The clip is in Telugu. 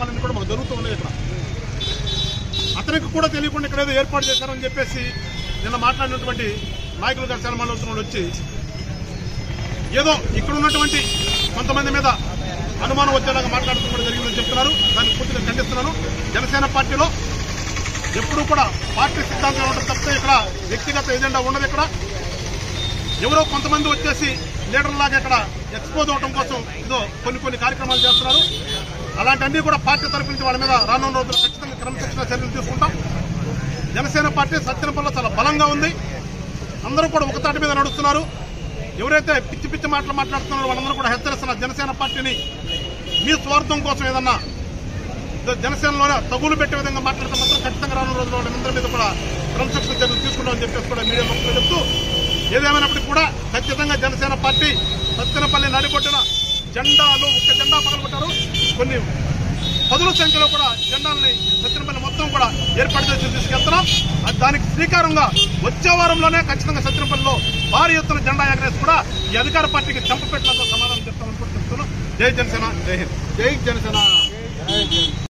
కార్యక్రమాలన్నీ కూడా మాకు జరుగుతూ ఉన్నాయి ఇక్కడ అతనికి కూడా తెలియకుండా ఇక్కడ ఏదో ఏర్పాటు చేశారని చెప్పేసి నిన్న మాట్లాడినటువంటి నాయకులు గారు చలమాలోచన వచ్చి ఏదో ఇక్కడ ఉన్నటువంటి కొంతమంది మీద అనుమానం వచ్చేలాగా మాట్లాడుతూ కూడా జరిగిందని చెప్తున్నారు దాన్ని పూర్తిగా ఖండిస్తున్నాను జనసేన పార్టీలో ఎప్పుడూ కూడా పార్టీ సిద్ధాంతం ఉంటుంది తప్పితే ఇక్కడ వ్యక్తిగత ఎజెండా ఉండదు ఇక్కడ ఎవరో కొంతమంది వచ్చేసి లీడర్లాగా ఇక్కడ ఎక్స్పోజ్ అవడం కోసం ఏదో కొన్ని కొన్ని కార్యక్రమాలు చేస్తున్నారు అలాంటివన్నీ కూడా పార్టీ తరపు నుంచి వాళ్ళ మీద రానున్న రోజులు ఖచ్చితంగా క్రమశిక్షణ చర్యలు తీసుకుంటాం జనసేన పార్టీ సత్యనపల్లిలో చాలా బలంగా ఉంది అందరూ కూడా ఒక తాటి మీద నడుస్తున్నారు ఎవరైతే పిచ్చి పిచ్చి మాటలు మాట్లాడుతున్నారో వాళ్ళందరూ కూడా హెచ్చరిస్తున్నారు జనసేన పార్టీని మీ స్వార్థం కోసం ఏదన్నా ఇదో జనసేనలోనే తగులు పెట్టే విధంగా మాట్లాడితే మాత్రం ఖచ్చితంగా రానున్న రోజుల్లో వాళ్ళందరి మీద కూడా క్రమశిక్షణ చర్యలు తీసుకుంటామని చెప్పేసి కూడా మీడియా ముఖ్యంగా చెప్తూ ఏదేమైనప్పటికీ కూడా ఖచ్చితంగా జనసేన పార్టీ సత్తెనపల్లి నడిపొట్టిన జెండాలు ఒక్క జెండా పగలగొట్టారు కొన్ని పదుల సంఖ్యలో కూడా జెండాలని సత్యనపల్లి మొత్తం కూడా ఏర్పాటు చేసి తీసుకెళ్తున్నాం అది దానికి శ్రీకారంగా వచ్చే వారంలోనే ఖచ్చితంగా సత్యనపల్లిలో భారీ ఎత్తున జెండా ఎగరేసి కూడా ఈ అధికార పార్టీకి చంపపెట్టడంతో సమాధానం చెప్తామని కూడా చెప్తున్నాం జై జనసేన జై హింద్ జై జనసేన